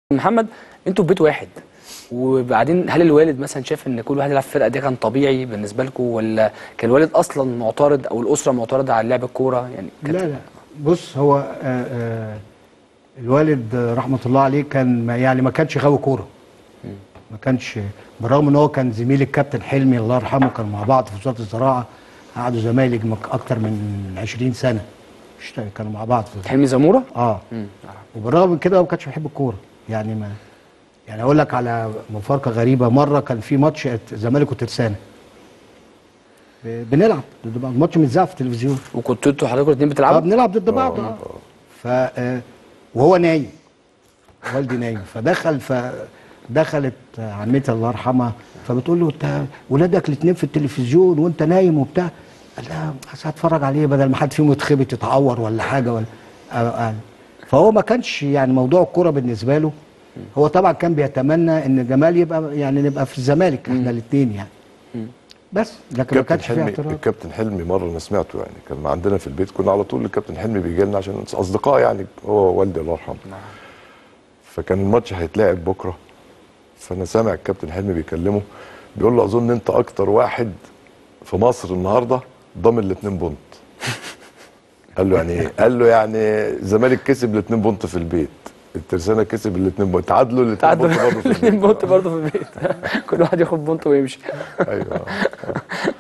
محمد انتوا في بيت واحد وبعدين هل الوالد مثلا شايف ان كل واحد يلعب في الفرقه دي كان طبيعي بالنسبه لكم ولا كان الوالد اصلا معترض او الاسره معترضه على لعب الكوره يعني كانت لا لا بص هو آه آه الوالد آه، رحمه الله عليه كان ما يعني ما كانش غاوي كوره ما كانش بالرغم ان هو كان زميل الكابتن حلمي الله يرحمه كانوا مع بعض في وزاره الزراعه قعدوا زمايل يجمع- اكتر من 20 سنه اشت- كانوا مع بعض في حلمي زموره اه وبالرغم من كده هو ما كانش بيحب الكوره يعني ما يعني اقول لك على مفارقه غريبه مره كان في ماتش الزمالك وترسانه ب- بنلعب ضد بعض ماتش متذاع في التلفزيون وكنتوا انتوا حضراتكم الاثنين اه بتلعبوا بنلعب ضد بعض اه ف آه، وهو نايم والدي نايم فدخل فدخلت عمتي الله يرحمها فبتقول له انت ولادك الاثنين في التلفزيون وانت نايم وبتاع قال لها بس هتفرج عليه بدل ما حد فيهم يتخبط يتعور ولا حاجه ولا آه، آه. فهو ما كانش يعني موضوع الكوره بالنسبه له هو طبعا كان بيتمنى ان جمال يبقى يعني نبقى في الزمالك احنا الاثنين يعني بس لكن ما الكابتن كانش فيه حلمي اعتراض الكابتن حلمي مره انا سمعته يعني كان عندنا في البيت كنا على طول الكابتن حلمي بيجي لنا عشان اصدقاء يعني هو والدي الله يرحمه فكان الماتش هيتلعب بكره فانا سامع الكابتن حلمي بيكلمه بيقول له اظن انت اكتر واحد في مصر النهارده ضامن الاثنين بونت قال له يعني ايه؟ قال له يعني الزمالك كسب الاثنين بونت في البيت الترسانه كسب الاثنين بونت تعادلوا الاثنين تعادلوا بونت برضه في الاثنين البيت بونت برضه في البيت كل واحد ياخد بونت ويمشي ايوه